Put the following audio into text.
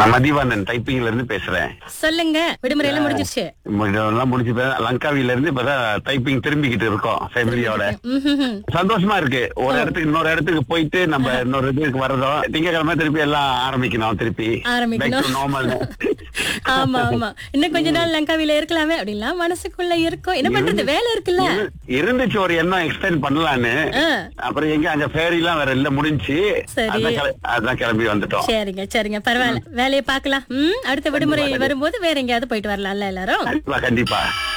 நான் மதிவாணன் டைப்பிங்ல இருந்து பேசுறேன் சொல்லுங்க விடுமுறை எல்லாம் முடிஞ்சிருச்சு எல்லாம் முடிச்சு பே- லங்காவில இருந்து இப்பதான் டைப்பிங் திரும்பிக்கிட்டு இருக்கோம் ஃபேமிலியோட ம்ஹும். சந்தோஷமா இருக்கு ஒரு இடத்துக்கு இன்னொரு இடத்துக்கு போயிட்டு நம்ம இன்னொரு இதுக்கு வர்றதும் திங்கக்கிழமை திருப்பி எல்லாம் ஆரம்பிக்கணும் திருப்பி ஆரம்பிக்கணும். நார்மல் ஆமா ஆமா இன்னும் கொஞ்ச நாள் லங்காவில இருக்கலாமே அப்படிலாம் மனசுக்குள்ள இருக்கும் என்ன பண்றது வேலை இருக்குல்ல இருந்துச்சு ஒரு எண்ணம் எக்ஸ்டெண்ட் பண்ணலான்னு ஆ. அப்புறம் எங்க அங்க ஃபேரி எல்லாம் வேற இல்ல முடிஞ்சு சரி. அதான் கிள- அதான் கிளம்பி வந்துட்டோம் சரிங்க சரிங்க பரவாயில்ல வேலையை பார்க்கலாம் ம் அடுத்த விடுமுறை வரும்போது வேற எங்கேயாவது போயிட்டு வரலாம்ல எல்லாரும் கண்டிப்பா கண்டிப்பா